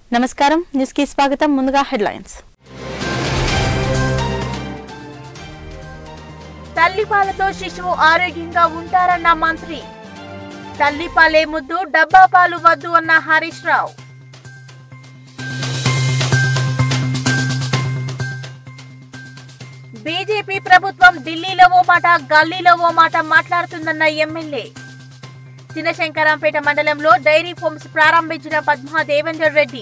నమస్కారం న్యూస్ కి స్వాగతం ముందుగా హెడ్లైన్స్ తల్లిపాలతో శిశువు ఆరోగ్యంగా ఉంటారన్న మంత్రి తల్లిపాలే ముద్దు డబ్బా పాలు వద్దు అన్న హరీష్ రావు బీజేపీ ప్రభుత్వం ఢిల్లీలో ఓ మాట గల్లీలో ఓ మాట మాట్లాడుతుందన్న ఎమ్మెల్యే చినశంకరంపేట మండలంలో డైరీ ఫార్మ్స్ ప్రారంభించిన పద్మా దేవేందర్ రెడ్డి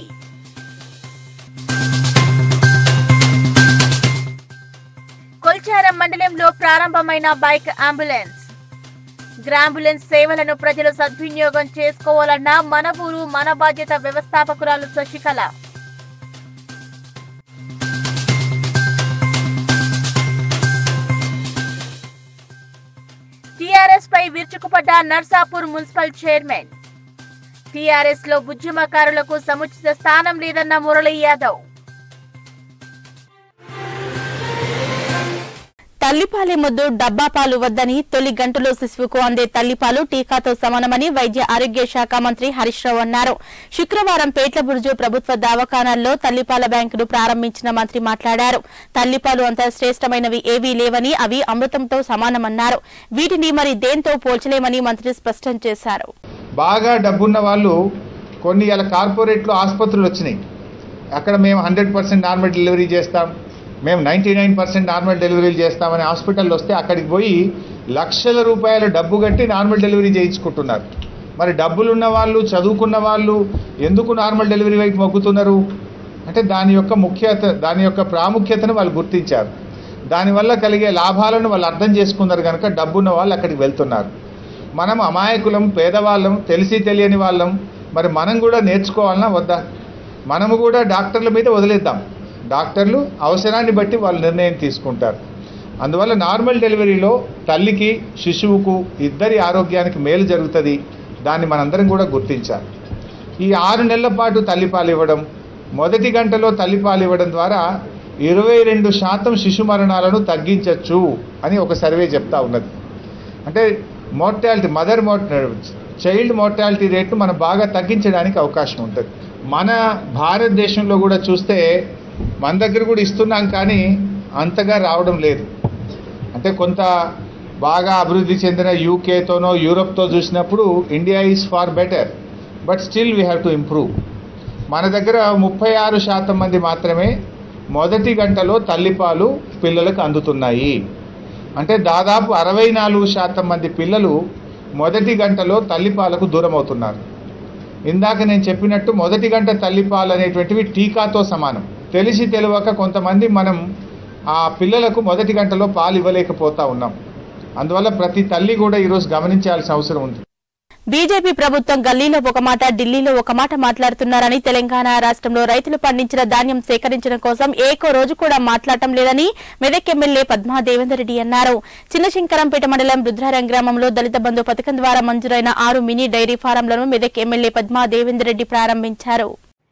కొల్చారం మండలంలో ప్రారంభమైన బైక్ అంబులెన్స్ గ్రాంబులెన్స్ సేవలను ప్రజలు సద్వినియోగం చేసుకోవాలన్న మన ఊరు మన బాధ్యత వ్యవస్థాపకురాలు శశికళ టీఆర్ఎస్ పై విరుచుకుపడ్డ నర్సాపూర్ మున్సిపల్ చైర్మన్ టీఆర్ఎస్ లో ఉద్యమకారులకు సముచిత స్థానం లేదన్న మురళీ యాదవ్ తల్లిపాలే ముద్దు డబ్బా పాలు వద్దని తొలి గంటలో శిశువుకు అందే తల్లిపాలు టీకాతో సమానమని వైద్య ఆరోగ్య శాఖ మంత్రి హరీష్ రావు అన్నారు శుక్రవారం పేట్ల బురుజు ప్రభుత్వ దవాఖానాల్లో తల్లిపాల బ్యాంకును ప్రారంభించిన మంత్రి మాట్లాడారు తల్లిపాలు అంత శ్రేష్టమైనవి ఏవీ లేవని అవి అమృతంతో సమానమన్నారు వీటిని మరి దేంతో పోల్చలేమని మంత్రి స్పష్టం చేశారు బాగా డబ్బున్న వాళ్ళు కొన్ని ఇలా కార్పొరేట్లో ఆసుపత్రులు వచ్చినాయి అక్కడ మేము హండ్రెడ్ పర్సెంట్ నార్మల్ డెలివరీ చేస్తాం మేము నైంటీ నైన్ పర్సెంట్ నార్మల్ డెలివరీలు చేస్తామని హాస్పిటల్ వస్తే అక్కడికి పోయి లక్షల రూపాయల డబ్బు కట్టి నార్మల్ డెలివరీ చేయించుకుంటున్నారు మరి డబ్బులు ఉన్న వాళ్ళు చదువుకున్న వాళ్ళు ఎందుకు నార్మల్ డెలివరీ వైపు మొగ్గుతున్నారు అంటే దాని యొక్క ముఖ్యత దాని యొక్క ప్రాముఖ్యతను వాళ్ళు గుర్తించారు దానివల్ల కలిగే లాభాలను వాళ్ళు అర్థం చేసుకున్నారు కనుక డబ్బున్న వాళ్ళు అక్కడికి వెళ్తున్నారు మనం అమాయకులం పేదవాళ్ళం తెలిసి తెలియని వాళ్ళం మరి మనం కూడా నేర్చుకోవాలన్నా వద్దా మనము కూడా డాక్టర్ల మీద వదిలేద్దాం డాక్టర్లు అవసరాన్ని బట్టి వాళ్ళు నిర్ణయం తీసుకుంటారు అందువల్ల నార్మల్ డెలివరీలో తల్లికి శిశువుకు ఇద్దరి ఆరోగ్యానికి మేలు జరుగుతుంది దాన్ని మనందరం కూడా గుర్తించాలి ఈ ఆరు నెలల పాటు తల్లిపాలు ఇవ్వడం మొదటి గంటలో తల్లిపాలు ఇవ్వడం ద్వారా ఇరవై రెండు శాతం శిశు మరణాలను తగ్గించవచ్చు అని ఒక సర్వే చెప్తా ఉన్నది అంటే మోర్టాలిటీ మదర్ మోర్ట చైల్డ్ మోర్టాలిటీ రేట్ను మనం బాగా తగ్గించడానికి అవకాశం ఉంటుంది మన భారతదేశంలో కూడా చూస్తే మన దగ్గర కూడా ఇస్తున్నాం కానీ అంతగా రావడం లేదు అంటే కొంత బాగా అభివృద్ధి చెందిన యూకేతోనో యూరోప్తో చూసినప్పుడు India is far better but still we have to improve మన దగ్గర ముప్పై ఆరు శాతం మంది మాత్రమే మొదటి గంటలో తల్లిపాలు పిల్లలకు అందుతున్నాయి అంటే దాదాపు అరవై నాలుగు శాతం మంది పిల్లలు మొదటి గంటలో తల్లిపాలకు దూరం అవుతున్నారు ఇందాక నేను చెప్పినట్టు మొదటి గంట తల్లిపాలు అనేటువంటివి టీకాతో సమానం తెలిసి తెలియక కొంతమంది మనం ఆ పిల్లలకు మొదటి గంటలో పాలు ఇవ్వలేకపోతా ఉన్నాం అందువల్ల ప్రతి తల్లి కూడా ఈరోజు గమనించాల్సిన అవసరం ఉంది బీజేపీ ప్రభుత్వం గల్లీలో ఒక మాట ఢిల్లీలో ఒక మాట మాట్లాడుతున్నారని తెలంగాణ రాష్ట్రంలో రైతులు పండించిన ధాన్యం సేకరించడం కోసం ఏకో రోజు కూడా మాట్లాడటం లేదని మెదక్ ఎమ్మెల్యే పద్మా దేవేందర్ రెడ్డి అన్నారు చిన్నశంకరంపేట మండలం రుద్రారం గ్రామంలో దళిత బంధు పథకం ద్వారా మంజూరైన ఆరు మినీ డైరీ ఫారంలను మెదక్ ఎమ్మెల్యే పద్మా దేవేందర్ రెడ్డి ప్రారంభించారు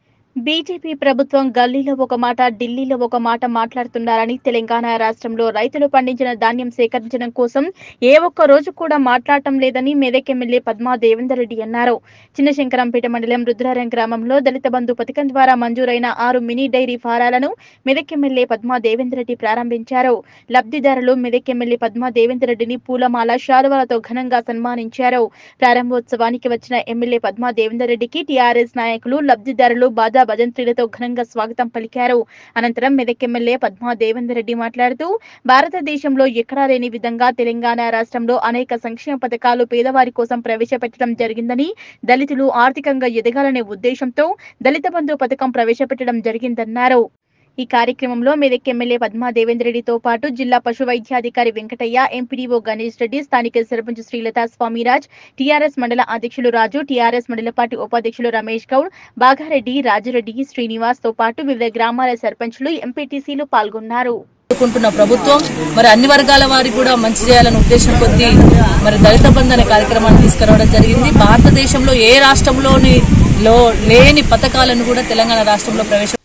బీజేపీ ప్రభుత్వం గల్లీలో ఒక మాట ఢిల్లీలో ఒక మాట మాట్లాడుతున్నారని తెలంగాణ రాష్ట్రంలో రైతులు పండించిన ధాన్యం సేకరించడం కోసం ఏ ఒక్క రోజు కూడా మాట్లాడటం లేదని మెదక్ ఎమ్మెల్యే పద్మా దేవేందర్ రెడ్డి అన్నారు చిన్నశంకరంపేట మండలం రుద్రారం గ్రామంలో దళిత బంధు పథకం ద్వారా మంజూరైన ఆరు మినీ డైరీ ఫారాలను మెదక్ ఎమ్మెల్యే పద్మా దేవేందర్ రెడ్డి ప్రారంభించారు లబ్ధిదారులు మెదక్ ఎమ్మెల్యే పద్మా దేవేందర్ రెడ్డిని పూలమాల శాలువాలతో ఘనంగా సన్మానించారు ప్రారంభోత్సవానికి వచ్చిన ఎమ్మెల్యే పద్మా దేవేందర్ రెడ్డికి టీఆర్ఎస్ నాయకులు లబ్ధిదారులు బాజా భజంత్రీలతో ఘనంగా స్వాగతం పలికారు అనంతరం మెదక్ ఎమ్మెల్యే పద్మా దేవేందర్ రెడ్డి మాట్లాడుతూ భారతదేశంలో ఎక్కడా లేని విధంగా తెలంగాణ రాష్ట్రంలో అనేక సంక్షేమ పథకాలు పేదవారి కోసం ప్రవేశపెట్టడం జరిగిందని దళితులు ఆర్థికంగా ఎదగాలనే ఉద్దేశంతో దళిత బంధు పథకం ప్రవేశపెట్టడం జరిగిందన్నారు ఈ కార్యక్రమంలో మెదక్ ఎమ్మెల్యే పద్మా దేవేందర్ రెడ్డితో పాటు జిల్లా పశు వైద్యాధికారి వెంకటయ్య ఎంపీడీఓ గణేష్ రెడ్డి స్థానిక సర్పంచ్ శ్రీలత స్వామిరాజ్ టీఆర్ఎస్ మండల అధ్యక్షులు రాజు టీఆర్ఎస్ మండల పార్టీ ఉపాధ్యక్షులు రమేష్ గౌడ్ బాగారెడ్డి రాజురెడ్డి శ్రీనివాస్ తో పాటు వివిధ గ్రామాల సర్పంచ్లు ఎంపీటీసీలు పాల్గొన్నారు కోరుకుంటున్న ప్రభుత్వం మరి అన్ని వర్గాల వారికి కూడా మంచి చేయాలనే ఉద్దేశం కొద్దీ మరి దళిత బంధు అనే కార్యక్రమాన్ని తీసుకురావడం జరిగింది భారతదేశంలో ఏ రాష్ట్రంలోని లో లేని పథకాలను కూడా తెలంగాణ రాష్ట్రంలో ప్రవేశ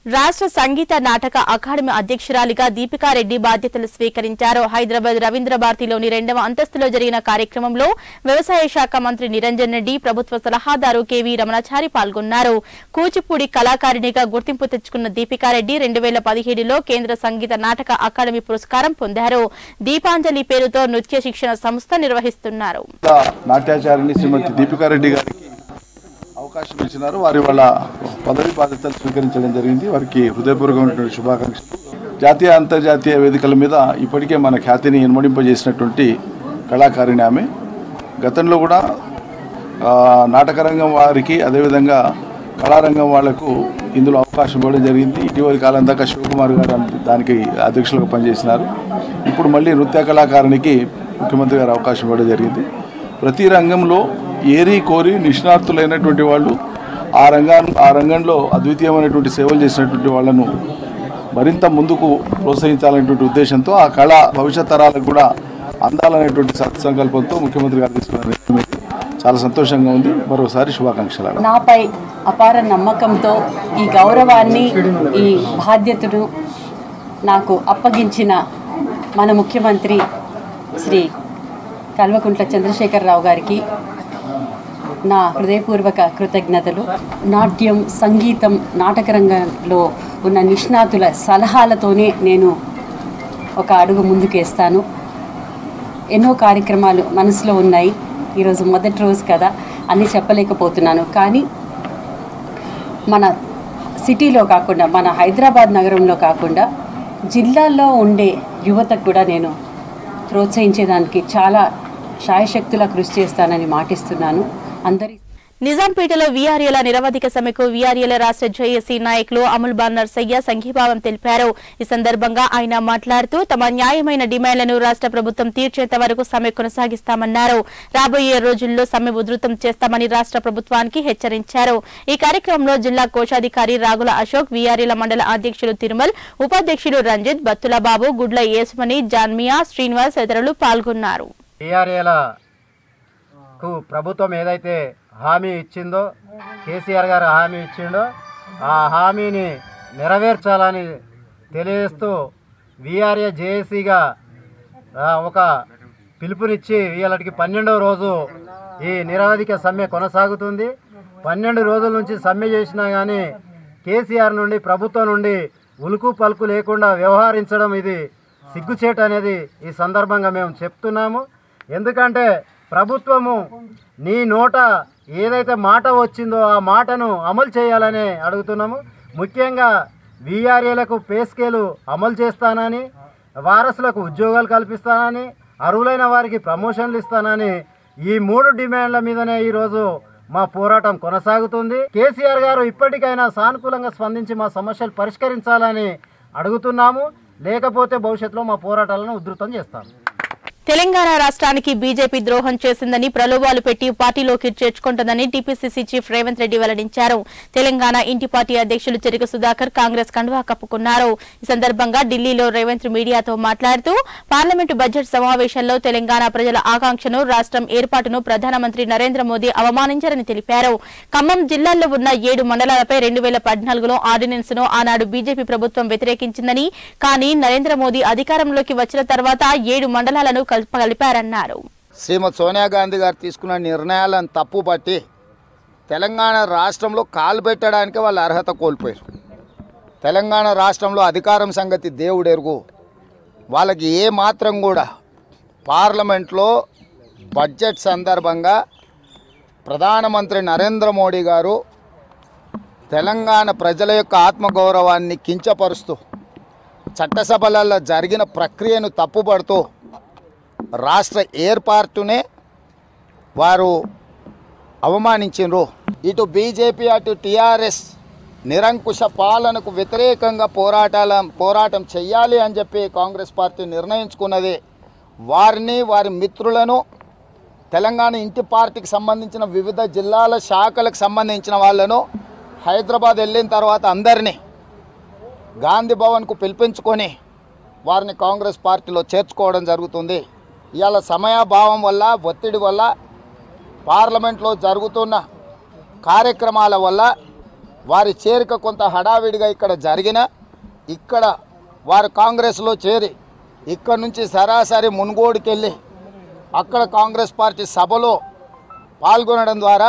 రాష్ట్ర సంగీత నాటక అకాడమీ అధ్యక్షురాలిగా దీపికారెడ్డి బాధ్యతలు స్వీకరించారు హైదరాబాద్ రవీంద్ర భారతిలోని రెండవ అంతస్తులో జరిగిన కార్యక్రమంలో వ్యవసాయ శాఖ మంత్రి నిరంజన్ రెడ్డి ప్రభుత్వ సలహాదారు కెవి రమణాచారి పాల్గొన్నారు కూచిపూడి కళాకారిణిగా గుర్తింపు తెచ్చుకున్న దీపికారెడ్డి రెండు వేల పదిహేడులో కేంద్ర సంగీత నాటక అకాడమీ పురస్కారం పొందారు దీపాంజలి పేరుతో నృత్య శిక్షణ సంస్థ నిర్వహిస్తున్నారు నాట్యాచారిణి శ్రీమతి దీపికారెడ్డి గారికి అవకాశం ఇచ్చినారు వారి వాళ్ళ పదవి బాధ్యతలు స్వీకరించడం జరిగింది వారికి హృదయపూర్వకమైనటువంటి శుభాకాంక్షలు జాతీయ అంతర్జాతీయ వేదికల మీద ఇప్పటికే మన ఖ్యాతిని ఇనుమడింపజేసినటువంటి కళాకారిణి ఆమె గతంలో కూడా ఆ, నాటకరంగం వారికి అదేవిధంగా కళారంగం వాళ్లకు ఇందులో అవకాశం ఇవ్వడం జరిగింది ఇటీవలి కాలం దాకా శివకుమార్ గారు దానికి అధ్యక్షులుగా పనిచేసినారు ఇప్పుడు మళ్ళీ నృత్య కళాకారునికి ముఖ్యమంత్రి గారు అవకాశం ఇవ్వడం జరిగింది ప్రతి రంగంలో ఏరి కోరి నిష్ణాతులైనటువంటి వాళ్ళు ఆ రంగా ఆ రంగంలో అద్వితీయమైనటువంటి సేవలు చేసినటువంటి వాళ్ళను మరింత ముందుకు ప్రోత్సహించాలనేటువంటి ఉద్దేశంతో ఆ కళ భవిష్యత్ తరాలకు కూడా అందాలనేటువంటి సత్సంకల్పంతో ముఖ్యమంత్రి గారు తీసుకున్న నిర్ణయం ఇది. చాలా సంతోషంగా ఉంది మరోసారి శుభాకాంక్షలు నాపై అపార నమ్మకంతో ఈ గౌరవాన్ని ఈ బాధ్యతను నాకు అప్పగించిన మన ముఖ్యమంత్రి శ్రీ కల్వకుంట్ల చంద్రశేఖరరావు గారికి నా హృదయపూర్వక కృతజ్ఞతలు నాట్యం సంగీతం నాటక రంగంలో ఉన్న నిష్ణాతుల సలహాలతోనే నేను ఒక అడుగు ముందుకేస్తాను ఎన్నో కార్యక్రమాలు మనసులో ఉన్నాయి ఈరోజు మొదటి రోజు కదా అన్నీ చెప్పలేకపోతున్నాను కానీ మన సిటీలో కాకుండా మన హైదరాబాద్ నగరంలో కాకుండా జిల్లాల్లో ఉండే యువతకు కూడా నేను ప్రోత్సహించేదానికి చాలా శాయశక్తులా కృషి చేస్తానని మాటిస్తున్నాను అందరి నిజాంపేటలో వీఆర్ఏల నిరవధిక సమ్మెకు వీఆర్ఏల రాష్ట్ర జేఏసీ నాయకులు అమల్ బాన్ నర్సయ్య సంఘీభావం తెలిపారు ఈ సందర్భంగా ఆయన మాట్లాడుతూ తమ న్యాయమైన డిమాండ్లను రాష్ట్ర ప్రభుత్వం తీర్చేంత వరకు సమ్మె కొనసాగిస్తామన్నారు రాబోయే రోజుల్లో సమ్మె ఉధృతం చేస్తామని రాష్ట్ర ప్రభుత్వానికి హెచ్చరించారు ఈ కార్యక్రమంలో జిల్లా కోశాధికారి రాగుల అశోక్ వీఆర్ఏల మండల అధ్యక్షులు తిరుమల్ ఉపాధ్యక్షులు రంజిత్ బత్తుల బాబు గుడ్ల యేసుమణి జాన్మియా శ్రీనివాస్ తదితరులు పాల్గొన్నారు కు ప్రభుత్వం ఏదైతే హామీ ఇచ్చిందో కేసీఆర్ గారు హామీ ఇచ్చిండో ఆ హామీని నెరవేర్చాలని తెలియజేస్తూ వీఆర్ఏ జేఏసీగా ఒక పిలుపునిచ్చి వీళ్ళకి పన్నెండవ రోజు ఈ నిరవధిక సమ్మె కొనసాగుతుంది పన్నెండు రోజుల నుంచి సమ్మె చేసినా కానీ కేసీఆర్ నుండి ప్రభుత్వం నుండి ఉలుకు పలుకు లేకుండా వ్యవహరించడం ఇది సిగ్గుచేటు అనేది ఈ సందర్భంగా మేము చెప్తున్నాము ఎందుకంటే ప్రభుత్వము నీ నోట ఏదైతే మాట వచ్చిందో ఆ మాటను అమలు చేయాలని అడుగుతున్నాము ముఖ్యంగా వీఆర్ఏలకు పే స్కేలు అమలు చేస్తానని వారసులకు ఉద్యోగాలు కల్పిస్తానని అర్హులైన వారికి ప్రమోషన్లు ఇస్తానని ఈ మూడు డిమాండ్ల మీదనే ఈరోజు మా పోరాటం కొనసాగుతుంది కేసీఆర్ గారు ఇప్పటికైనా సానుకూలంగా స్పందించి మా సమస్యలు పరిష్కరించాలని అడుగుతున్నాము లేకపోతే భవిష్యత్తులో మా పోరాటాలను ఉధృతం చేస్తాము తెలంగాణ రాష్ట్రానికి బీజేపీ ద్రోహం చేసిందని ప్రలోభాలు పెట్టి పార్టీలోకి చేర్చుకుంటుందని టీపీసీసీ చీఫ్ రేవంత్ రెడ్డి వెల్లడించారు తెలంగాణ ఇంటి పార్టీ అధ్యక్షులు చెరుకు సుధాకర్ కాంగ్రెస్ కండువా కప్పుకున్నారు ఈ సందర్భంగా ఢిల్లీలో రేవంత్ మీడియాతో మాట్లాడుతూ పార్లమెంటు బడ్జెట్ సమావేశంలో తెలంగాణ ప్రజల ఆకాంక్షను రాష్ట్రం ఏర్పాటును ప్రధానమంత్రి నరేంద్ర మోదీ అవమానించారని తెలిపారు ఖమ్మం జిల్లాల్లో ఉన్న ఏడు మండలాలపై రెండు వేల పద్నాలుగులో ఆర్డినెన్స్ ను ఆనాడు బీజేపీ ప్రభుత్వం వ్యతిరేకించిందని కానీ నరేంద్ర మోదీ అధికారంలోకి వచ్చిన తర్వాత ఏడు మండలాలను కల్ప- కలిపారన్నారు శ్రీమతి సోనియా గాంధీ గారు తీసుకున్న నిర్ణయాలను తప్పుపట్టి తెలంగాణ రాష్ట్రంలో కాలు పెట్టడానికి వాళ్ళు అర్హత కోల్పోయారు తెలంగాణ రాష్ట్రంలో అధికారం సంగతి దేవుడెరుగు వాళ్ళకి ఏ మాత్రం కూడా పార్లమెంట్లో బడ్జెట్ సందర్భంగా ప్రధానమంత్రి నరేంద్ర మోడీ గారు తెలంగాణ ప్రజల యొక్క ఆత్మగౌరవాన్ని కించపరుస్తూ చట్టసభలలో జరిగిన ప్రక్రియను తప్పుపడుతూ రాష్ట్ర ఏర్పాటునే వారు అవమానించారు ఇటు బీజేపీ అటు టీఆర్ఎస్ నిరంకుశ పాలనకు వ్యతిరేకంగా పోరాటాల పోరాటం చెయ్యాలి అని చెప్పి కాంగ్రెస్ పార్టీ నిర్ణయించుకున్నది వారిని వారి మిత్రులను తెలంగాణ ఇంటి పార్టీకి సంబంధించిన వివిధ జిల్లాల శాఖలకు సంబంధించిన వాళ్ళను హైదరాబాద్ వెళ్ళిన తర్వాత అందరినీ గాంధీ భవన్కు పిలిపించుకొని వారిని కాంగ్రెస్ పార్టీలో చేర్చుకోవడం జరుగుతుంది ఇవాళ సమయాభావం వల్ల ఒత్తిడి వల్ల పార్లమెంట్లో జరుగుతున్న కార్యక్రమాల వల్ల వారి చేరిక కొంత హడావిడిగా ఇక్కడ జరిగిన ఇక్కడ వారు కాంగ్రెస్లో చేరి ఇక్కడ నుంచి సరాసరి మున్గోడుకెళ్ళి అక్కడ కాంగ్రెస్ పార్టీ సభలో పాల్గొనడం ద్వారా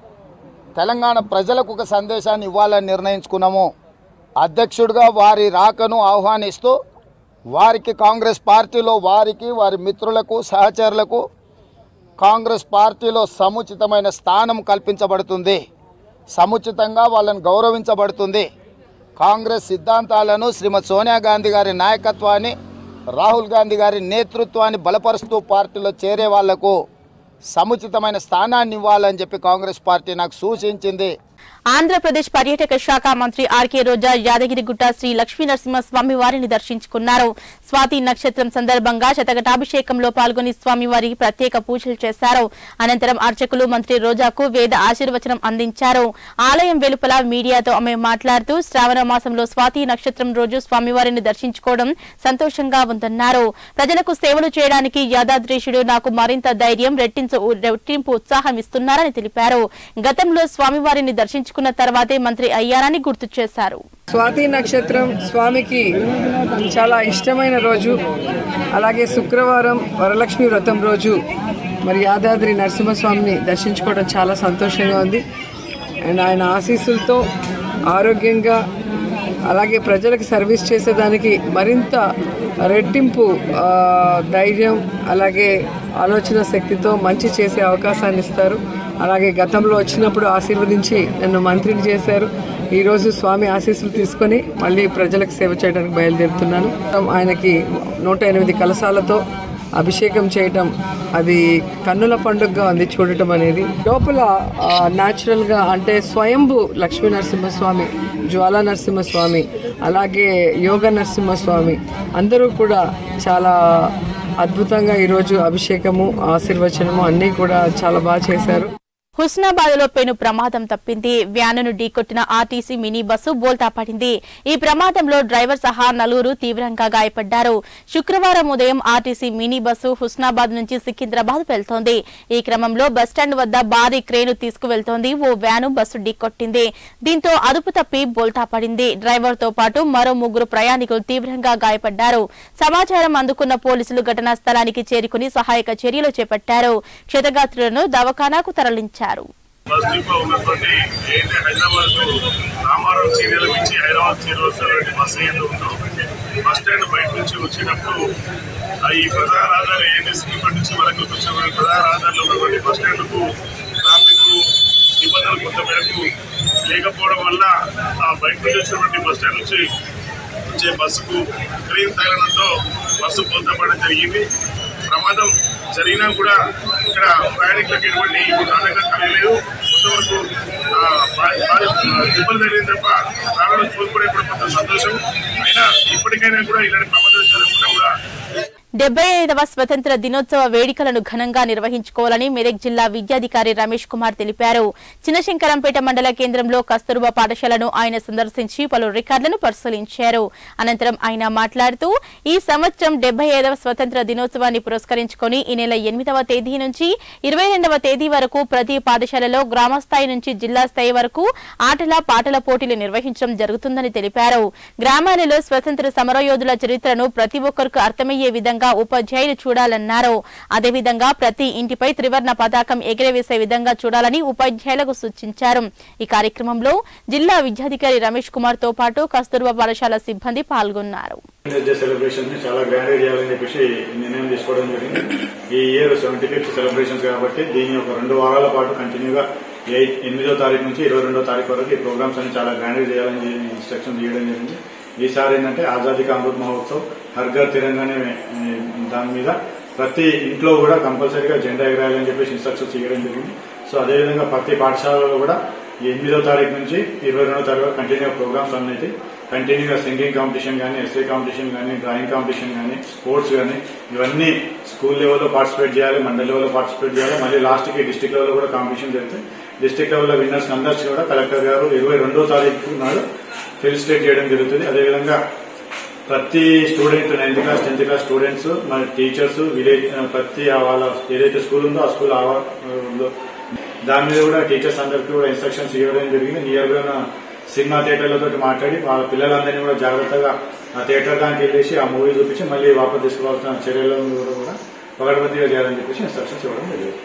తెలంగాణ ప్రజలకు ఒక సందేశాన్ని ఇవ్వాలని నిర్ణయించుకున్నాము అధ్యక్షుడిగా వారి రాకను ఆహ్వానిస్తూ వారికి కాంగ్రెస్ పార్టీలో వారికి వారి మిత్రులకు సహచరులకు కాంగ్రెస్ పార్టీలో సముచితమైన స్థానం కల్పించబడుతుంది సముచితంగా వాళ్ళని గౌరవించబడుతుంది కాంగ్రెస్ సిద్ధాంతాలను శ్రీమతి సోనియా గాంధీ గారి నాయకత్వాన్ని రాహుల్ గాంధీ గారి నేతృత్వాన్ని బలపరుస్తూ పార్టీలో చేరే వాళ్లకు సముచితమైన స్థానాన్ని ఇవ్వాలని చెప్పి కాంగ్రెస్ పార్టీ నాకు సూచించింది ఆంధ్రప్రదేశ్ పర్యాటక శాఖ మంత్రి ఆర్కే రోజా యాదగిరిగుట్ట శ్రీ లక్ష్మీ నరసింహస్వామి వారిని దర్శించుకున్నారు స్వాతి నక్షత్రం సందర్భంగా శతఘటాభిషేకంలో పాల్గొని స్వామివారికి ప్రత్యేక పూజలు చేశారు అనంతరం అర్చకులు మంత్రి రోజాకు వేద ఆశీర్వచనం అందించారు ఆలయం వెలుపల మీడియాతో ఆమె మాట్లాడుతూ శ్రావణ మాసంలో స్వాతి నక్షత్రం రోజు స్వామివారిని దర్శించుకోవడం సంతోషంగా ఉందన్నారు ప్రజలకు సేవలు చేయడానికి యాదాద్రీశుడు నాకు మరింత ధైర్యం రెట్టించు రెట్టింపు ఉత్సాహం ఇస్తున్నారని తెలిపారు గతంలో స్వామివారిని దర్శించుకున్న తర్వాతే మంత్రి అయ్యారని గుర్తు చేశారు స్వాతి నక్షత్రం స్వామికి చాలా ఇష్టమైన రోజు అలాగే శుక్రవారం వరలక్ష్మి వ్రతం రోజు మరి యాదాద్రి నరసింహస్వామిని దర్శించుకోవడం చాలా సంతోషంగా ఉంది అండ్ ఆయన ఆశీస్సులతో ఆరోగ్యంగా అలాగే ప్రజలకు సర్వీస్ చేసేదానికి మరింత రెట్టింపు ఆ, ధైర్యం అలాగే ఆలోచన శక్తితో మంచి చేసే అవకాశాన్ని ఇస్తారు అలాగే గతంలో వచ్చినప్పుడు ఆశీర్వదించి నన్ను మంత్రిని చేశారు ఈరోజు స్వామి ఆశీస్సులు తీసుకొని మళ్ళీ ప్రజలకు సేవ చేయడానికి బయలుదేరుతున్నాను ఆయనకి నూట ఎనిమిది కలశాలతో అభిషేకం చేయటం అది కన్నుల పండుగగా ఉంది చూడటం అనేది లోపల న్యాచురల్గా అంటే స్వయంభు లక్ష్మీ నరసింహస్వామి జ్వాలా నరసింహస్వామి అలాగే యోగ నరసింహస్వామి అందరూ కూడా చాలా అద్భుతంగా ఈరోజు అభిషేకము ఆశీర్వచనము అన్నీ కూడా చాలా బాగా చేశారు హుస్నాబాద్ లో పెను ప్రమాదం తప్పింది వ్యానును ఢీకొట్టిన ఆర్టీసీ మినీ బస్సు బోల్తా పడింది ఈ ప్రమాదంలో డ్రైవర్ సహా నలుగురు తీవ్రంగా గాయపడ్డారు శుక్రవారం ఉదయం ఆర్టీసీ మినీ బస్సు హుస్నాబాద్ నుంచి సికింద్రాబాద్ వెళ్తోంది ఈ క్రమంలో బస్టాండ్ వద్ద భారీ క్రేను తీసుకువెళ్తోంది ఓ వ్యాను బస్సు ఢీకొట్టింది దీంతో అదుపు తప్పి బోల్తా పడింది డ్రైవర్ తో పాటు మరో ముగ్గురు ప్రయాణికులు తీవ్రంగా గాయపడ్డారు సమాచారం అందుకున్న పోలీసులు ఘటనా స్థలానికి చేరుకుని సహాయక చర్యలు చేపట్టారు క్షతగాత్రులను దవాఖానాకు తరలించారు బస్ డిపో ఉన్నటువంటి ఏదైతే హైదరాబాద్ రామారావు సీరియల్ నుంచి హైదరాబాద్ సీరియల్ వస్తున్నటువంటి బస్సు ఏదో ఉందో బస్ స్టాండ్ బయట నుంచి వచ్చేటప్పుడు ఆ ఈ ప్రధాన రహదారి ఏఎన్ఎస్ నుంచి వరకు వచ్చినటువంటి ప్రధాన రహదారిలో ఉన్నటువంటి బస్ స్టాండ్కు ట్రాఫిక్ నిబంధనలు కొంత మేరకు లేకపోవడం వల్ల ఆ బయట నుంచి వచ్చినటువంటి బస్ స్టాండ్ నుంచి వచ్చే బస్సుకు క్రీమ్ తగలడంతో బస్సు పొందపడడం జరిగింది ప్రమాదం జరిగినా కూడా ఇక్కడ ప్రయాణికులకు ఎటువంటి ప్రమాదంగా కలగలేదు కొంతవరకు ఆ, బా- బా- దెబ్బలు తగిలింది తప్ప ప్రాణాలు కోల్పోవడం కూడా కొంత సంతోషం అయినా ఇప్పటికైనా కూడా ఇలాంటి ప్రమాదాలు జరగకుండా కూడా డెబ్బై ఐదవ స్వతంత్ర దినోత్సవ వేడుకలను ఘనంగా నిర్వహించుకోవాలని మెదక్ జిల్లా విద్యాధికారి రమేష్ కుమార్ తెలిపారు చిన్నశంకరంపేట మండల కేంద్రంలో కస్తూర్బా పాఠశాలను ఆయన సందర్శించి పలు రికార్డులను పరిశీలించారు అనంతరం ఆయన మాట్లాడుతూ ఈ సంవత్సరం డెబ్బై ఐదవ స్వతంత్ర దినోత్సవాన్ని పురస్కరించుకొని ఈ నెల ఎనిమిదవ తేదీ నుంచి ఇరవై రెండవ తేదీ వరకు ప్రతి పాఠశాలలో గ్రామస్థాయి నుంచి జిల్లా స్థాయి వరకు ఆటల పాటల పోటీలు నిర్వహించడం జరుగుతుందని తెలిపారు గ్రామాలలో స్వతంత్ర సమరయోధుల చరిత్రను ప్రతి ఒక్కరికి అర్థమయ్యే విధంగా ఉపాధ్యాయులు చూడాలన్నారు అదేవిధంగా ప్రతి ఇంటిపై త్రివర్ణ పతాకం ఎగిరవేసే విధంగా చూడాలని ఉపాధ్యాయులకు సూచించారు ఈ కార్యక్రమంలో జిల్లా విద్యాధికారి రమేష్ కుమార్ తో పాటు కస్తూర్బా పాఠశాల సిబ్బంది పాల్గొన్నారు డే సెలబ్రేషన్ ని చాలా గ్రాండ్ గా చేయాలని చెప్పేసి నిర్ణయం తీసుకోవడం జరిగింది ఈ ఇయర్ సెవెంటీ ఫిఫ్త్ సెలబ్రేషన్స్ కాబట్టి దీని ఒక రెండు వారాల పాటు కంటిన్యూగా ఎయిట్ ఎనిమిదో తారీఖు నుంచి ఇరవై రెండో తారీఖు వరకు ఈ ప్రోగ్రామ్స్ అన్ని చాలా గ్రాండ్ గా చేయాలని ఇన్స్ట్రక్షన్ చేయడం జరిగింది ఈసారి ఏంటంటే ఆజాదీ కా అమృత్ మహోత్సవ్ హర్ ఘర్ తిరంగానే ఏ, దాని మీద ప్రతి ఇంట్లో కూడా కంపల్సరీగా జెండా ఎగరాయాలని చెప్పేసి ఇన్స్ట్రక్షన్స్ ఇవ్వడం జరిగింది సో అదేవిధంగా ప్రతి పాఠశాలలో కూడా ఈ ఎనిమిదో తారీఖు నుంచి ఇరవై రెండో తారీఖు కంటిన్యూ ప్రోగ్రామ్స్ అన్నీ కంటిన్యూగా సింగింగ్ కాంపిటీషన్ కానీ ఎస్ఏ కాంపిటీషన్ కానీ డ్రాయింగ్ కాంపిటీషన్ కానీ స్పోర్ట్స్ కానీ ఇవన్నీ స్కూల్ లెవెల్లో పార్టిసిపేట్ చేయాలి మండల్ లెవెల్లో పార్టిసిపేట్ చేయాలి మళ్ళీ లాస్ట్కి డిస్టిక్ లెవెల్లో కూడా కాంపిటీషన్ జరుగుతాయి డిస్టిక్ లెవెల్లో విన్నర్స్ అందర్స్ కూడా కలెక్టర్ గారు ఇరవై రెండో తారీఖు నాడు ఫెలిసిటేట్ చేయడం జరుగుతుంది అదేవిధంగా ప్రతి student ninth class tenth class students మన టీచర్స్ విలేజ్ ప్రతి ఆ వాళ్ళ ఏదైతే స్కూల్ ఉందో ఆ స్కూల్ ఆవ- ఉందో దాని మీద కూడా టీచర్స్ అందరికీ కూడా ఇన్స్ట్రక్షన్స్ ఇవ్వడం జరిగింది నియర్ గా ఉన్న సినిమా థియేటర్లతో మాట్లాడి వాళ్ళ పిల్లలందరినీ కూడా జాగ్రత్తగా ఆ థియేటర్ దానికి వెళ్ళేసి ఆ మూవీ చూపించి మళ్ళీ వాపసు తీసుకోవాల్సిన చర్యలను కూడా పగడబందీగా చేయాలని చెప్పేసి ఇన్స్ట్రక్షన్స్ ఇవ్వడం జరిగింది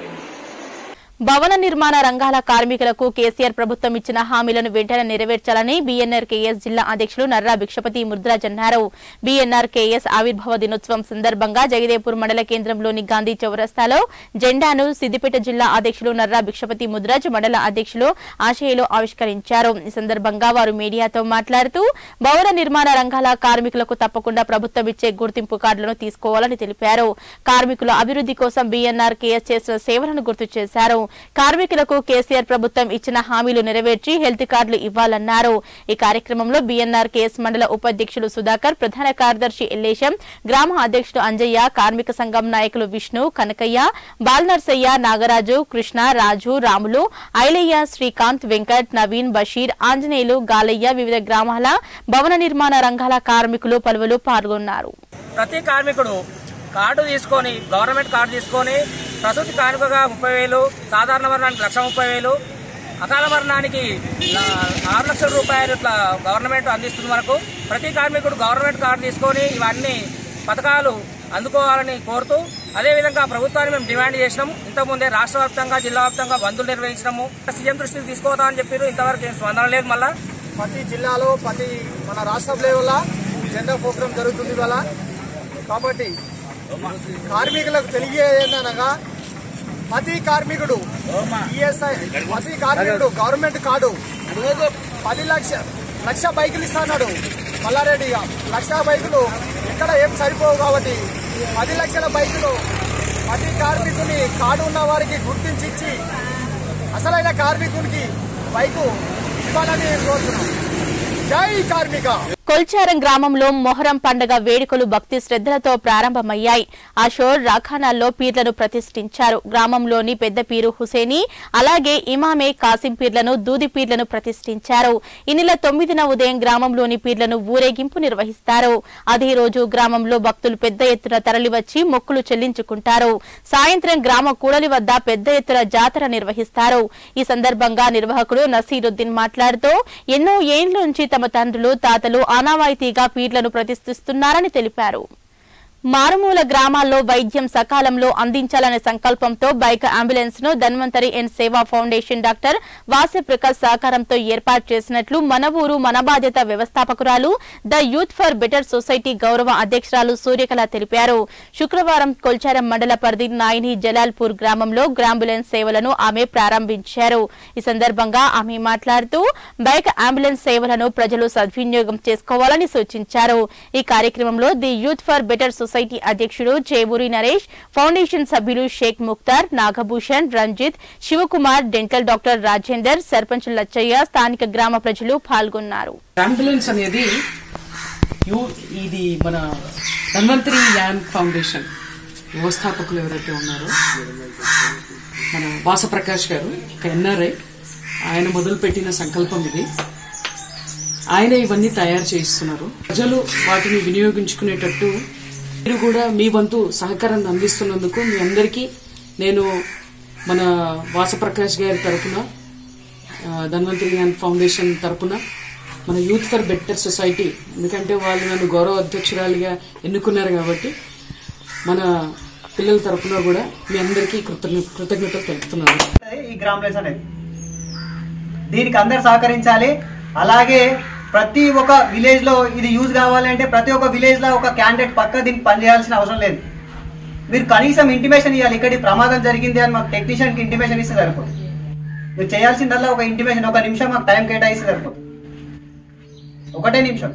భవన నిర్మాణ రంగాల కార్మికులకు కేసీఆర్ ప్రభుత్వం ఇచ్చిన హామీలను వెంటనే నెరవేర్చాలని బీఎన్ఆర్ కేఎస్ జిల్లా అధ్యక్షులు నర్రా భిక్షపతి ముద్రాజ్ అన్నారు బీఎన్ఆర్ కేఎస్ ఆవిర్భావ దినోత్సవం సందర్భంగా జగదేపూర్ మండల కేంద్రంలోని గాంధీ చౌరస్తాలో జెండాను సిద్దిపేట జిల్లా అధ్యక్షులు నర్రా భిక్షపతి ముద్రాజ్ మండల అధ్యక్షులు ఆశయలో ఆవిష్కరించారు ఈ సందర్భంగా వారు మీడియాతో మాట్లాడుతూ భవన నిర్మాణ రంగాల కార్మికులకు తప్పకుండా ప్రభుత్వం ఇచ్చే గుర్తింపు కార్డులను తీసుకోవాలని తెలిపారు కార్మికుల అభివృద్ధి కోసం బీఎన్ఆర్ కేఎస్ చేసిన సేవలను గుర్తు చేశారు కార్మికులకు కేసీఆర్ ప్రభుత్వం ఇచ్చిన హామీలు నెరవేర్చి హెల్త్ కార్డులు ఇవ్వాలన్నారు ఈ కార్యక్రమంలో బీఎన్ఆర్ కేఎస్ మండల ఉపాధ్యక్షులు సుధాకర్ ప్రధాన కార్యదర్శి ఎల్లేశం గ్రామ అధ్యక్షుడు అంజయ్య కార్మిక సంఘం నాయకులు విష్ణు కనకయ్య బాల్నర్సయ్య నాగరాజు కృష్ణ రాజు రాములు ఐలయ్య శ్రీకాంత్ వెంకట్ నవీన్ బషీర్ ఆంజనేయులు గాలయ్య వివిధ గ్రామాల భవన నిర్మాణ రంగాల కార్మికులు పలువురు పాల్గొన్నారు ప్రతి కార్మికుడు కార్డు తీసుకొని గవర్నమెంట్ కార్డు తీసుకొని ప్రసూతి కానుకగా ముప్పై వేలు సాధారణ మరణానికి లక్ష ముప్పై వేలు అకాల మరణానికి లా- ఆరు లక్షల రూపాయలు ఇట్లా గవర్నమెంట్ అందిస్తుంది మనకు ప్రతి కార్మికుడు గవర్నమెంట్ కార్డు తీసుకొని ఇవన్నీ పథకాలు అందుకోవాలని కోరుతూ అదేవిధంగా ప్రభుత్వాన్ని మేము డిమాండ్ చేసినాం ఇంతకుముందే రాష్ట్ర వ్యాప్తంగా జిల్లా వ్యాప్తంగా బంధులు నిర్వహించినాము సీఎం దృష్టికి తీసుకోవద్దామని చెప్పారు ఇంతవరకు ఏం స్పందన లేదు మళ్ళా ప్రతి జిల్లాలో ప్రతి మన రాష్ట్ర లెవెల్లో జెండా ప్రోగ్రాం జరుగుతుంది ఇవాళ కాబట్టి కార్మికులకు తెలియజేయనగా ప్రతి కార్మికుడు ఈఎస్ఐ ప్రతి కార్మికుడు గవర్నమెంట్ కార్డు పది లక్ష లక్ష బైకులు ఇస్తాడు మల్లారెడ్డి లక్ష బైకులు ఎక్కడ ఏం సరిపోవు కాబట్టి పది లక్షల బైకులు ప్రతి కార్మికుని కార్డు ఉన్న వారికి గుర్తించి ఇచ్చి అసలైన కార్మికునికి బైకు ఇవ్వాలని కోరుతున్నాం జై కార్మిక కొల్చారం గ్రామంలో మొహరం పండగ వేడుకలు భక్తి శ్రద్ధలతో ప్రారంభమయ్యాయి ఆషోర్ రాఖానాల్లో పీర్లను ప్రతిష్ఠించారు గ్రామంలోని పెద్ద పీరు హుసేని అలాగే ఇమామే కాసిం పీర్లను దూది పీర్లను ప్రతిష్ఠించారు ఈ నెల తొమ్మిదిన ఉదయం గ్రామంలోని పీర్లను ఊరేగింపు నిర్వహిస్తారు అదే రోజు గ్రామంలో భక్తులు పెద్ద ఎత్తున తరలివచ్చి మొక్కులు చెల్లించుకుంటారు సాయంత్రం గ్రామ కూడలి వద్ద పెద్ద ఎత్తున జాతర నిర్వహిస్తారు ఈ సందర్భంగా నిర్వాహకుడు నసీరుద్దీన్ మాట్లాడుతూ ఎన్నో ఏండ్ల నుంచి తమ తండ్రులు తాతలు ఆనవాయితీగా పీర్లను ప్రతిష్ఠిస్తున్నారని తెలిపారు మారుమూల గ్రామాల్లో వైద్యం సకాలంలో అందించాలనే సంకల్పంతో బైక్ అంబులెన్స్ ను Dhanvantari and Seva foundation doctor Vase Prakash సహకారంతో ఏర్పాటు చేసినట్లు మన ఊరు మన బాధ్యత వ్యవస్థాపకురాలు the youth for better society గౌరవ అధ్యక్షురాలు సూర్యకళ తెలిపారు శుక్రవారం కొల్చారం మండల పరిధి నాయిని జలాల్పూర్ గ్రామంలో గ్రాంబులెన్స్ సేవలను ఆమె ప్రారంభించారు ఈ సందర్భంగా ఆమె మాట్లాడుతూ బైక్ అంబులెన్స్ సేవలను ప్రజలు సద్వినియోగం చేసుకోవాలని సూచించారు ఈ కార్యక్రమంలో the youth for better society అధ్యక్షుడు చేబూరి నరేష్ ఫౌండేషన్ సభ్యులు షేక్ ముక్తార్ నాగభూషణ్ రంజిత్ శివకుమార్ డెంటల్ డాక్టర్ రాజేందర్ సర్పంచ్ లచ్చయ్య స్థానిక గ్రామ ప్రజలు పాల్గొన్నారు అంబులెన్స్ అనేది యూ- ఇది మన ధన్వంతరి యాన్ ఫౌండేషన్ వ్యవస్థాపకులు ఎవరైతే ఉన్నారో మన వాసప్రకాష్ గారు ఒక ఎన్ఆర్ఐ ఆయన మొదలుపెట్టిన సంకల్పం ఇది ఆయన ఇవన్నీ తయారు చేయిస్తున్నారు ప్రజలు వాటిని వినియోగించుకునేటట్టు మీరు కూడా మీ వంతు సహకారాన్ని అందిస్తున్నందుకు మీ అందరికీ నేను మన వాసప్రకాష్ గారి తరపున ఆ, ధన్వంతరి జ్ఞాన్ ఫౌండేషన్ తరపున మన యూత్ ఫర్ బెటర్ సొసైటీ ఎందుకంటే వాళ్ళు నన్ను గౌరవ అధ్యక్షురాలిగా ఎన్నుకున్నారు కాబట్టి మన పిల్లల తరపున కూడా మీ అందరికీ కృతజ్ఞ కృతజ్ఞతలు తెలుపుతున్నాను ఈ గ్రామ్లెస్ అనేది దీనికి అందరు సహకరించాలి అలాగే ప్రతి ఒక్క విలేజ్ లో ఇది యూజ్ కావాలంటే ప్రతి ఒక్క విలేజ్ లో ఒక క్యాండిడేట్ పక్క దీనికి పనిచేయాల్సిన అవసరం లేదు మీరు కనీసం ఇంటిమేషన్ ఇవ్వాలి ఇక్కడ ఈ ప్రమాదం జరిగింది అని మాకు టెక్నీషియన్కి ఇంటిమేషన్ ఇస్తే సరిపోతుంది మీరు చేయాల్సిందల్లా ఒక ఇంటిమేషన్ ఒక నిమిషం మాకు టైం కేటాయిస్తే సరిపోతుంది ఒకటే నిమిషం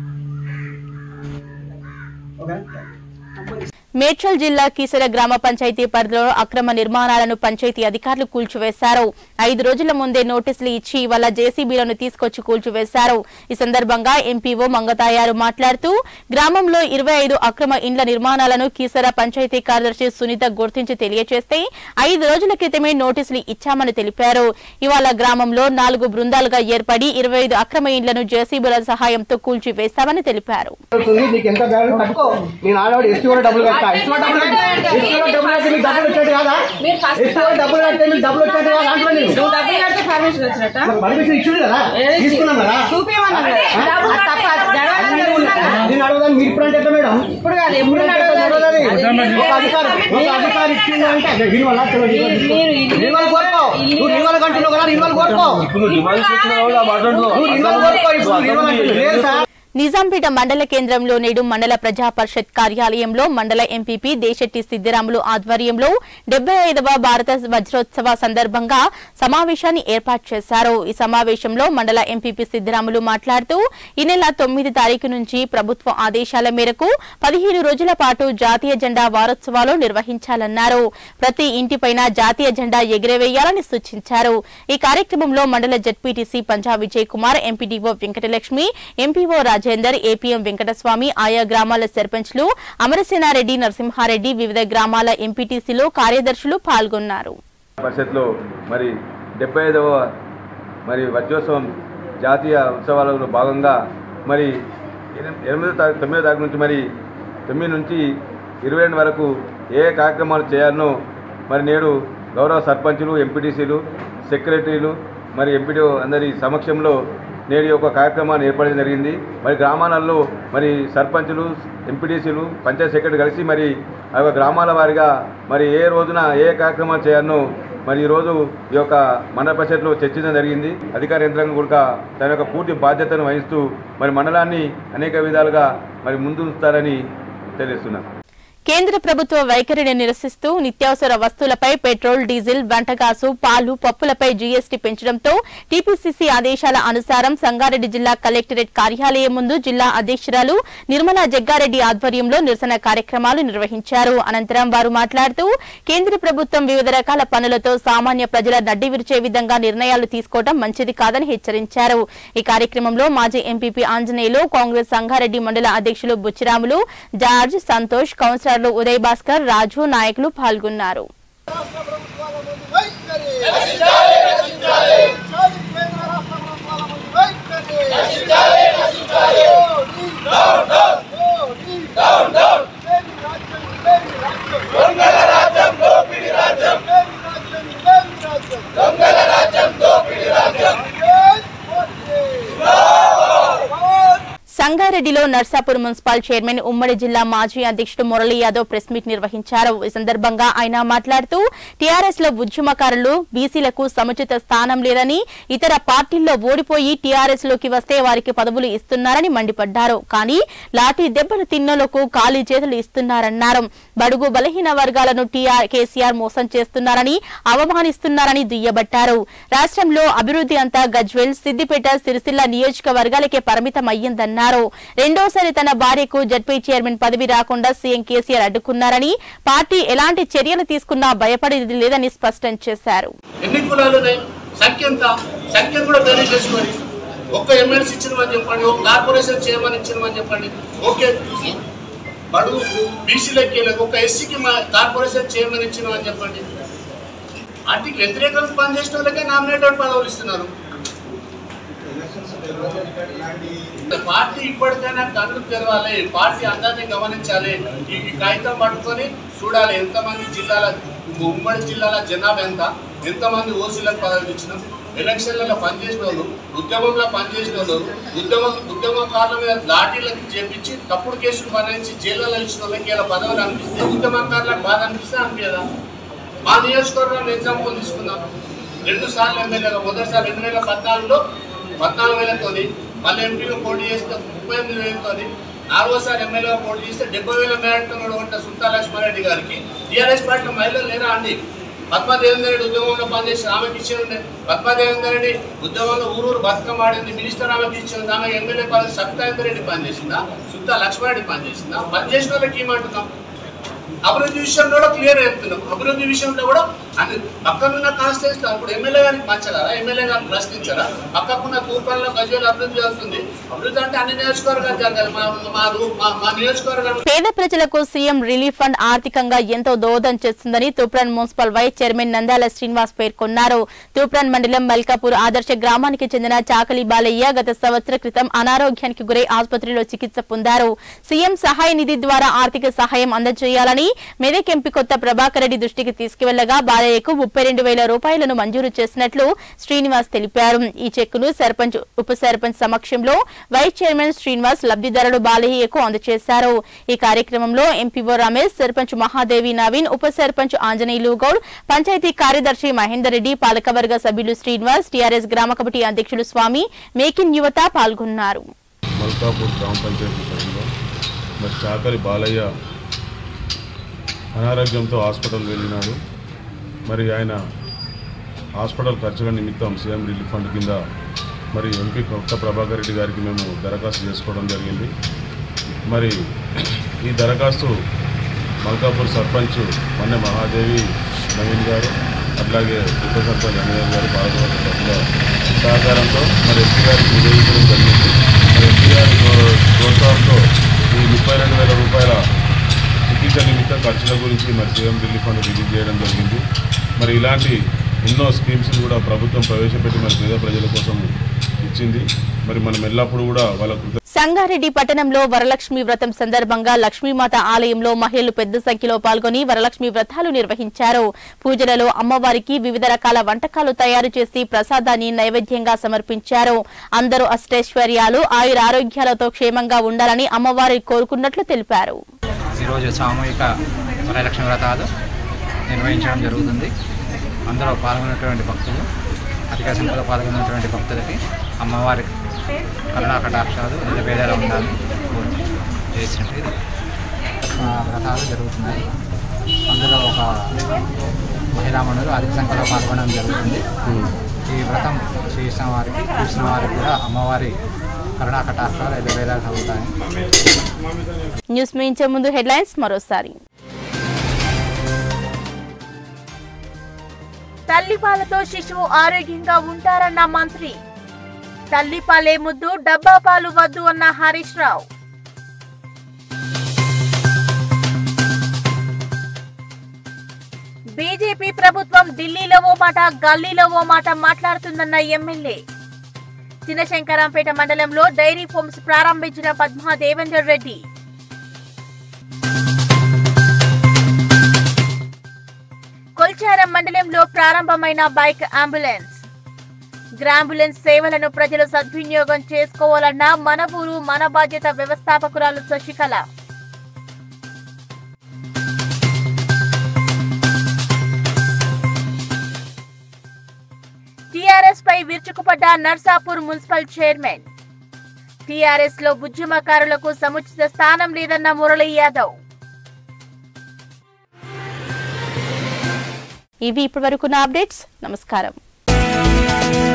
ఓకే మేడ్చల్ జిల్లా కీసర గ్రామ పంచాయతీ పరిధిలో అక్రమ నిర్మాణాలను పంచాయతీ అధికారులు కూల్చివేశారు ఐదు రోజుల ముందే నోటీసులు ఇచ్చి ఇవాళ జేసీబీలను తీసుకొచ్చి కూల్చివేశారు ఈ సందర్భంగా ఎంపీఓ మంగతాయారు మాట్లాడుతూ గ్రామంలో ఇరవై ఐదు అక్రమ ఇండ్ల నిర్మాణాలను కీసర పంచాయతీ కార్యదర్శి సునీత గుర్తించి తెలియజేస్తే ఐదు రోజుల క్రితమే నోటీసులు ఇచ్చామని తెలిపారు ఇవాళ గ్రామంలో నాలుగు బృందాలుగా ఏర్పడి ఇరవై ఐదు అక్రమ ఇండ్లను జేసీబీల సహాయంతో కూల్చివేస్తామని తెలిపారు అవుతుంది నీకు ఎంత బ్యాలెన్స్ కట్టుకో నేను ఆడవాడు ఎస్టీ కూడా డబ్బులు కట్టుకో లెక్క ఇష్టం డబ్బులు కట్టి ఇష్టం డబ్బులు కట్టి మీకు డబ్బులు వచ్చేది కాదా ఇష్టం డబ్బులు కట్టి మీకు డబ్బులు వచ్చేది కాదా అంటున్నా నేను నువ్వు డబ్బులు కడితే పర్మిషన్ వచ్చినట్ట మరి పర్మిషన్ ఇచ్చింది కదా ఏది? తీసుకున్నాం కదా చూపించమన్నాం కదా. ఆ? డబ్బులు తప్ప జడవాలని జరుగుతున్నాం కదా. నేను అడగదాను మీరు ఇప్పుడు అంటే ఎట్లా మేడం ఇప్పుడు కాదు ఎప్పుడు ఇప్పుడు అంటే ఎట్లా నడవదాలి. నడవదాలి? ఒక అధికారి ఒక అధికారి ఇచ్చింది అంటే అదే దీనివల్ల చలో నిర్మల్ కోరుకో నువ్వు నిర్మల్ కంటున్నావు కదా నిర్మల్ కోరుకో నువ్వు నిర్మల్ కోరుకో ఇప్పుడు నిర్మల్ అంటున్నావు. లేదు సార్ నిజాంపేట మండల కేంద్రంలో నేడు మండల ప్రజా పరిషత్ కార్యాలయంలో మండల ఎంపీపీ దేశెట్టి సిద్దిరాములు ఆధ్వర్యంలో డెబ్బై ఐదవ భారత వజ్రోత్సవ సందర్భంగా సమావేశాన్ని ఏర్పాటు చేశారు ఈ సమావేశంలో మండల ఎంపీపీ సిద్దిరాములు మాట్లాడుతూ ఈ నెల తొమ్మిది తారీఖు నుంచి ప్రభుత్వ ఆదేశాల మేరకు పదిహేను రోజుల పాటు జాతీయ జెండా వారోత్సవాలు నిర్వహించాలన్నారు ప్రతి ఇంటిపైన జాతీయ జెండా ఎగిరవేయాలని సూచించారు ఈ కార్యక్రమంలో మండల ZPTC Punjab Vijay Kumar MPDO Venkatalakshmi MPO Rajender APM Venkataswamy ఆయా గ్రామాల సర్పంచ్లు అమరసేనారెడ్డి నరసింహారెడ్డి వివిధ గ్రామాల ఎంపీటీసీలు కార్యదర్శులు పాల్గొన్నారు పరిషత్లో మరి డెబ్బై ఐదవ మరి వజ్రోత్సవం జాతీయ ఉత్సవాలలో భాగంగా మరి ఎనిమి- ఎనిమిదో తారీఖు తొమ్మిదో తారీఖు నుంచి మరి తొమ్మిది నుంచి ఇరవై రెండు వరకు ఏ ఏ కార్యక్రమాలు చేయాలనో మరి నేడు గౌరవ సర్పంచులు ఎంపీటీసీలు సెక్రటరీలు మరి ఎంపీడీ అందరి సమక్షంలో నేడు ఈ యొక్క కార్యక్రమాన్ని ఏర్పడడం జరిగింది మరి గ్రామాలలో మరి సర్పంచులు ఎంపీటీసీలు పంచాయత్ సెక్రటరీ కలిసి మరి ఆ యొక్క గ్రామాల వారిగా మరి ఏ రోజున ఏ కార్యక్రమాలు చేయాలనో మరి ఈరోజు ఈ యొక్క మండల పరిషత్లో చర్చించడం జరిగింది అధికార యంత్రాంగం కూడా తన యొక్క పూర్తి బాధ్యతను వహిస్తూ మరి మండలాన్ని అనేక విధాలుగా మరి ముందు ఉంచుతారని తెలియజేస్తున్నాను కేంద్ర ప్రభుత్వ వైఖరిని నిరసిస్తూ నిత్యావసర వస్తువులపై పెట్రోల్ డీజిల్ వంటగాసు పాలు పప్పులపై జీఎస్టీ పెంచడంతో టీపీసీసీ ఆదేశాల అనుసారం సంగారెడ్డి జిల్లా కలెక్టరేట్ కార్యాలయం ముందు జిల్లా అధ్యక్షురాలు నిర్మలా జగ్గారెడ్డి ఆధ్వర్యంలో నిరసన కార్యక్రమాలు నిర్వహించారు అనంతరం వారు మాట్లాడుతూ కేంద్ర ప్రభుత్వం వివిధ రకాల పనులతో సామాన్య ప్రజల నడ్డి విరిచే విధంగా నిర్ణయాలు తీసుకోవడం మంచిది కాదని హెచ్చరించారు ఈ కార్యక్రమంలో మాజీ ఎంపీపీ ఆంజనేయులు కాంగ్రెస్ సంగారెడ్డి మండల అధ్యక్షులు బుచ్చిరాములు జార్జ్ సంతోష్ కౌన్సిలర్లు ఉదయ్ భాస్కర్ రాజు నాయకులు పాల్గొన్నారు సంగారెడ్డిలో నర్సాపూర్ మున్సిపల్ చైర్మన్ ఉమ్మడి జిల్లా మాజీ అధ్యక్షుడు మురళీ యాదవ్ ప్రెస్ మీట్ నిర్వహించారు ఈ సందర్భంగా ఆయన మాట్లాడుతూ టీఆర్ఎస్ లో ఉద్యమకారులు బీసీలకు సముచిత స్థానం లేదని ఇతర పార్టీల్లో ఓడిపోయి టీఆర్ఎస్ లోకి వస్తే వారికి పదవులు ఇస్తున్నారని మండిపడ్డారు కానీ లాఠీ దెబ్బలు తిన్నోలకు ఖాళీ చేతులు ఇస్తున్నారన్నారు బడుగు బలహీన వర్గాలను టీఆర్ కేసీఆర్ మోసం చేస్తున్నారని అవమానిస్తున్నారని దుయ్యబట్టారు రాష్ట్రంలో అభివృద్ధి అంతా గజ్వెల్ సిద్దిపేట సిరిసిల్ల నియోజకవర్గాలకే పరిమితం అయ్యిందన్నారు రెండోసారి తన భార్యకు జడ్పీ చైర్మన్ పదవి రాకుండా సీఎం కేసీఆర్ అడ్డుకున్నారని పార్టీ ఎలాంటి చర్యలు తీసుకున్నా భయపడేది లేదని స్పష్టం చేశారు ఎన్ని కులాలు ఉన్నాయి సంఖ్య ఎంత సంఖ్యను కూడా బేరీ చేసుకొని ఒక్క ఎమ్మెల్సీ ఇచ్చినమని చెప్పండి ఒక కార్పొరేషన్ చేయమని ఇచ్చినమని చెప్పండి ఓకే బడుగు బీసీలకి ఒక ఎస్సీకి మా కార్పొరేషన్ చేయమని ఇచ్చినమని చెప్పండి వాటికి వ్యతిరేకంగా పనిచేసిన వాళ్ళకే నామినేటెడ్ పదవులు ఇస్తున్నారు పార్టీ ఇప్పటికైనా కళ్ళు తెరవాలి పార్టీ అందరినీ గమనించాలి ఈ ఈ కాగితం పట్టుకొని చూడాలి ఎంతమంది జిల్లాల ఉమ్మడి జిల్లాల జనాభా ఎంత ఎంతమంది ఓసీలకు పదవులు ఇచ్చినాం ఎలక్షన్లలో పనిచేసిన వాళ్ళు ఉద్యమంలో పనిచేసిన వాళ్ళు ఉద్యమం ఉద్యమకారుల మీద లాఠీలకు చేపించి తప్పుడు కేసులు బనాయించి జైల్లో ఇచ్చిన వాళ్ళకి ఇలా పదవులు అనిపిస్తే ఉద్యమకారులకు బాధ అనిపిస్తే అనిపించదా మా నియోజకవర్గంలో ఎగ్జాంపుల్ తీసుకుందాం రెండు సార్లు ఎమ్మెల్యేగా మొదటిసారి రెండు వేల పద్నాలుగులో పద్నాలుగు వేలతోని మళ్ళీ ఎంపీగా పోటీ చేస్తే ముప్పై ఎనిమిది వేలతోని నాలుగోసారి ఎమ్మెల్యేగా పోటీ చేస్తే డెబ్బై వేల మేరతో ఉంటే సుంతా లక్ష్మారెడ్డి గారికి టీఆర్ఎస్ పార్టీ మహిళలు లేరా అండి పద్మాదేవేందర్ రెడ్డి ఉద్యమంలో పనిచేసి ఆమెకి ఇచ్చి ఉండే పద్మాదేవేందర్ రెడ్డి ఉద్యమంలో ఊరూరు బతుకమ్మ ఆడింది మినిస్టర్ ఆమెకి ఇచ్చి ఉంది ఆమె ఎమ్మెల్యే పదవి సత్యానంద రెడ్డి పనిచేసిందా సుంతా లక్ష్మారెడ్డి పనిచేసిందా పనిచేసిన వాళ్ళకి ఏమంటున్నాం అభివృద్ధి విషయంలో కూడా క్లియర్ చెప్తున్నాం అభివృద్ధి విషయంలో కూడా అని పక్కనున్న కాన్స్టిట్యూన్స్ అప్పుడు ఎమ్మెల్యే గారికి మార్చగలరా ఎమ్మెల్యే గారిని ప్రశ్నించారా పక్కకున్న తూర్పాలలో గజ్వేల్ అభివృద్ధి జరుగుతుంది అభివృద్ధి అంటే అన్ని నియోజకవర్గాలు జరగాలి మా మా రూ- మా- మా నియోజకవర్గం పేద ప్రజలకు సీఎం రిలీఫ్ ఫండ్ ఆర్థికంగా ఎంతో దోహదం చేస్తుందని Toopran municipal vice chairman Nandala Srinivas పేర్కొన్నారు తూప్రాన్ మండలం మల్కాపూర్ ఆదర్శ గ్రామానికి చెందిన చాకలి బాలయ్య గత సంవత్సర క్రితం అనారోగ్యానికి గురై ఆసుపత్రిలో చికిత్స పొందారు సీఎం సహాయ నిధి ద్వారా ఆర్థిక సహాయం అందజేయాలని మెదక్ ఎంపీ కొత్త ప్రభాకర్ రెడ్డి దృష్టికి తీసుకువెళ్లగా బాలయ్యకు ముప్పై రెండు వేల రూపాయలను మంజూరు చేసినట్లు శ్రీనివాస్ తెలిపారు ఈ చెక్కును సర్పంచ్ ఉప సర్పంచ్ సమక్షంలో వైస్ చైర్మన్ శ్రీనివాస్ లబ్ధిదారుడు బాలయ్యకు అందజేశారు ఈ కార్యక్రమంలో ఎంపీఓ రమేష్ సర్పంచ్ మహాదేవి నవీన్ ఉప సర్పంచ్ ఆంజనేయులు గౌడ్ పంచాయతీ కార్యదర్శి మహేందర్ రెడ్డి పాలకవర్గ సభ్యులు శ్రీనివాస్ టీఆర్ఎస్ గ్రామ కమిటీ అధ్యక్షులు స్వామి మేకిన్ యువత పాల్గొన్నారు మల్కాపూర్ గ్రామ పంచాయతీ పరిధిలో మరి చాకలి బాలయ్య అనారోగ్యంతో హాస్పిటల్ వెళ్ళినాడు మరి ఆయన హాస్పిటల్ ఖర్చుల నిమిత్తం సీఎం రిలీఫ్ ఫండ్ కింద మరి ఎంపీ కొత్త ప్రభాకర్ రెడ్డి గారికి మేము దరఖాస్తు చేసుకోవడం జరిగింది మరి ఈ దరఖాస్తు మల్కాపూర్ సర్పంచ్ మన్నె మహాదేవి నవీన్ గారు అట్లాగే ఉప సర్పంచ్ అంజనేయ గారు పాల్గొన్న సభ్యుల సహకారంతో మరి ఎంపీ గారికి నివేదించడం జరిగింది మరి ఎంపీ గారి ప్రోత్సాహంతో ఈ ముప్పై రెండు వేల రూపాయల చికిత్స నిమిత్తం ఖర్చుల గురించి మరి సీఎం రిలీఫ్ ఫండ్ రిలీజ్ చేయడం జరిగింది మరి ఇలాంటి ఎన్నో స్కీమ్స్ కూడా ప్రభుత్వం ప్రవేశపెట్టి మరి పేద ప్రజల కోసం ఇచ్చింది మరి మనం ఎల్లప్పుడూ కూడా వాళ్ళ కృత సంగారెడ్డి పట్టణంలో వరలక్ష్మి వ్రతం సందర్భంగా లక్ష్మీమాత ఆలయంలో మహిళలు పెద్ద సంఖ్యలో పాల్గొని వరలక్ష్మి వ్రతాలు నిర్వహించారు పూజలలో అమ్మవారికి వివిధ రకాల వంటకాలు తయారు చేసి ప్రసాదాన్ని నైవేద్యంగా సమర్పించారు అందరూ అష్టైశ్వర్యాలు ఆయుర ఆరోగ్యాలతో క్షేమంగా ఉండాలని అమ్మవారి కోరుకున్నట్లు తెలిపారు ఈరోజు సామూహిక వరలక్ష్మి వ్రతాలు నిర్వహించడం జరుగుతుంది అందులో పాల్గొన్నటువంటి భక్తులు అధిక సంఖ్యలో పాల్గొన్నటువంటి భక్తులకి అమ్మవారి కరుణా కటాక్షాలు నిలబేదలా ఉండాలని కోరి చేసినట్టు ఆ, వ్రతాలు జరుగుతున్నాయి అందులో ఒక మహిళామణులు అధిక సంఖ్యలో పాల్గొనడం జరుగుతుంది ఈ వ్రతం చేసిన వారికి చూసిన వారికి కూడా అమ్మవారి కరుణా కటాక్షాలు ఎల్లవేళలా కలుగుతాయి న్యూస్ ముగించే ముందు హెడ్లైన్స్ మరోసారి తల్లిపాలతో శిశువు ఆరోగ్యంగా ఉంటారన్న మంత్రి తల్లిపాలే ముద్దు డబ్బా పాలు వద్దు అన్న హరీష్ రావు బీజేపీ ప్రభుత్వం ఢిల్లీలో ఓ మాట గల్లీలో ఓ మాట మాట్లాడుతుందన్న ఎమ్మెల్యే చినశంకరంపేట మండలంలో డైరీ ఫార్మ్స్ ప్రారంభించిన పద్మా దేవేందర్ రెడ్డి కొల్చారం మండలంలో ప్రారంభమైన బైక్ అంబులెన్స్ గ్రాంబులెన్స్ సేవలను ప్రజలు సద్వినియోగం చేసుకోవాలన్న మన ఊరు మన బాధ్యత వ్యవస్థాపకురాలు శశికళ టీఆర్ఎస్ పై విరుచుకుపడ్డ నర్సాపూర్ మున్సిపల్ చైర్మన్ టీఆర్ఎస్ లో బుజ్జిమకారులకు సముచిత స్థానం లేదన్న మురళీ యాదవ్ ఇవి ఇప్పటివరకున్న అప్డేట్స్ నమస్కారం